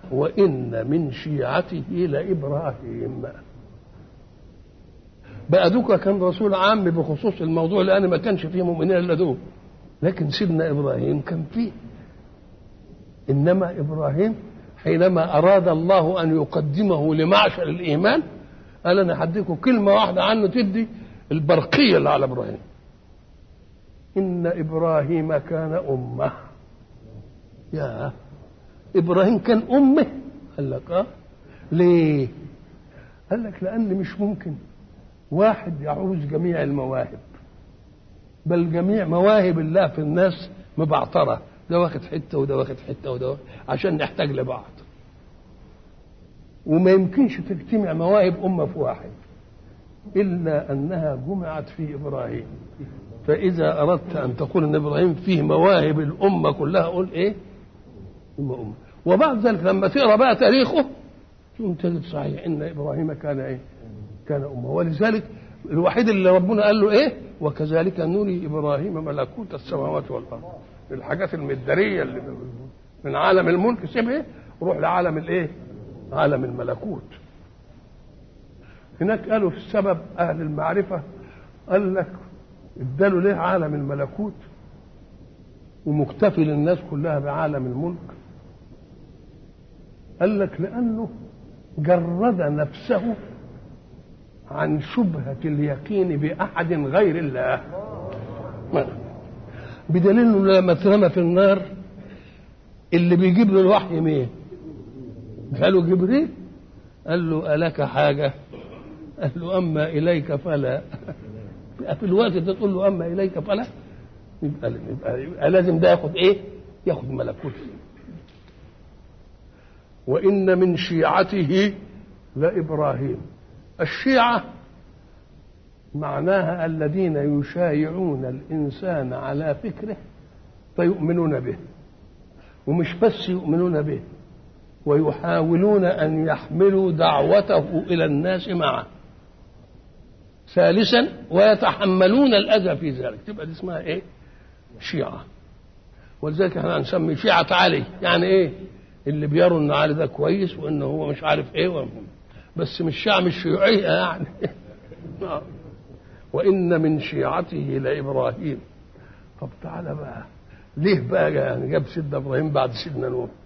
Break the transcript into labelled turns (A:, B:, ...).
A: وإن من شيعته لإبراهيم بقى دوكا كان رسول عام بخصوص الموضوع لأن ما كانش فيه مؤمنين إلا دول لكن سيدنا إبراهيم كان فيه إنما إبراهيم حينما أراد الله أن يقدمه لمعشر الإيمان قال أنا هديكم كلمة واحدة عنه تدي البرقية اللي على إبراهيم إن إبراهيم كان أمة يا إبراهيم كان أمه قال لك آه ليه قال لك لأن مش ممكن واحد يعوز جميع المواهب بل جميع مواهب الله في الناس مبعترة ده واخد حتة وده واخد حتة وده واخد عشان نحتاج لبعض وما يمكنش تجتمع مواهب أمة في واحد إلا أنها جمعت في إبراهيم فإذا أردت أن تقول أن إبراهيم فيه مواهب الأمة كلها قول إيه؟ أمة أمة وبعد ذلك لما تقرأ بقى تاريخه تقوم تجد صحيح إن إبراهيم كان إيه؟ كان أمة ولذلك الوحيد اللي ربنا قال له إيه؟ وكذلك نري إبراهيم ملكوت السماوات والأرض الحاجات المدارية اللي من عالم الملك سيبها روح لعالم الإيه؟ عالم الملكوت هناك قالوا في السبب أهل المعرفة قال لك اداله ليه عالم الملكوت ومكتفي للناس كلها بعالم الملك قال لك لأنه جرد نفسه عن شبهة اليقين بأحد غير الله بدليل انه لما اترمى في النار اللي بيجيب له الوحي مين؟ قالوا جبريل قال له ألك حاجة؟ قال له أما إليك فلا في الوقت ده تقول له أما إليك فلا يبقى, يبقى, يبقى لازم ده ياخد إيه؟ ياخد ملكوت وإن من شيعته لإبراهيم الشيعة معناها الذين يشايعون الإنسان على فكره فيؤمنون به ومش بس يؤمنون به ويحاولون أن يحملوا دعوته إلى الناس معه ثالثا ويتحملون الأذى في ذلك تبقى دي اسمها إيه شيعة ولذلك احنا هنسمي شيعة علي يعني إيه اللي بيروا ان علي ده كويس وان هو مش عارف ايه بس مش شيعة مش شيوعية يعني وإن من شيعته لإبراهيم طب تعالى بقى ليه بقى يعني جاب سيدنا إبراهيم بعد سيدنا نوح